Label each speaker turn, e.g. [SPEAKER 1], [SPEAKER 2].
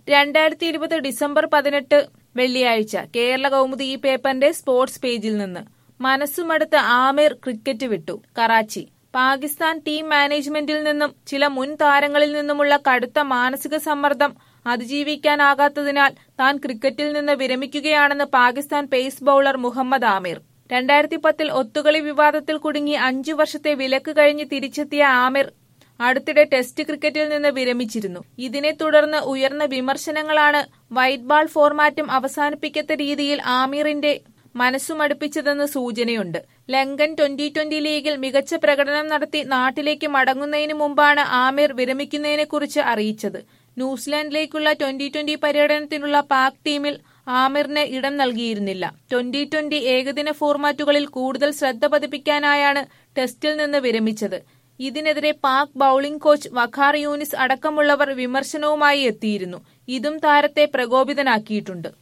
[SPEAKER 1] രണ്ടായിരത്തി ഇരുപത് ഡിസംബർ പതിനെട്ട് വെള്ളിയാഴ്ച കേരള കൗമുദി ഈ പേപ്പറിന്റെ സ്പോർട്സ് പേജിൽ നിന്ന് മനസ്സുമടുത്ത് ആമിർ ക്രിക്കറ്റ് വിട്ടു കറാച്ചി പാകിസ്ഥാൻ ടീം മാനേജ്മെന്റിൽ നിന്നും ചില മുൻ താരങ്ങളിൽ നിന്നുമുള്ള കടുത്ത മാനസിക സമ്മർദ്ദം അതിജീവിക്കാനാകാത്തതിനാൽ താൻ ക്രിക്കറ്റിൽ നിന്ന് വിരമിക്കുകയാണെന്ന് പാകിസ്ഥാൻ പേസ് ബൌളർ മുഹമ്മദ് ആമിർ രണ്ടായിരത്തി പത്തിൽ ഒത്തുകളി വിവാദത്തിൽ കുടുങ്ങി അഞ്ചു വർഷത്തെ വിലക്ക് കഴിഞ്ഞ് തിരിച്ചെത്തിയ ആമിർ അടുത്തിടെ ടെസ്റ്റ് ക്രിക്കറ്റിൽ നിന്ന് വിരമിച്ചിരുന്നു ഇതിനെ തുടർന്ന് ഉയർന്ന വിമർശനങ്ങളാണ് വൈറ്റ് ബാൾ ഫോർമാറ്റും അവസാനിപ്പിക്കത്ത രീതിയിൽ ആമിറിന്റെ മനസ്സുമടുപ്പിച്ചതെന്ന് സൂചനയുണ്ട് ലങ്കൻ ട്വന്റി ട്വന്റി ലീഗിൽ മികച്ച പ്രകടനം നടത്തി നാട്ടിലേക്ക് മടങ്ങുന്നതിന് മുമ്പാണ് ആമിർ വിരമിക്കുന്നതിനെക്കുറിച്ച് അറിയിച്ചത് ന്യൂസിലാൻഡിലേക്കുള്ള ട്വന്റി ട്വന്റി പര്യടനത്തിനുള്ള പാക് ടീമിൽ ആമിറിന് ഇടം നൽകിയിരുന്നില്ല ട്വന്റി ട്വന്റി ഏകദിന ഫോർമാറ്റുകളിൽ കൂടുതൽ ശ്രദ്ധ പതിപ്പിക്കാനായാണ് ടെസ്റ്റിൽ നിന്ന് വിരമിച്ചത് ഇതിനെതിരെ പാക് ബൌളിംഗ് കോച്ച് വഖാർ യൂനിസ് അടക്കമുള്ളവർ വിമർശനവുമായി എത്തിയിരുന്നു ഇതും താരത്തെ പ്രകോപിതനാക്കിയിട്ടുണ്ട്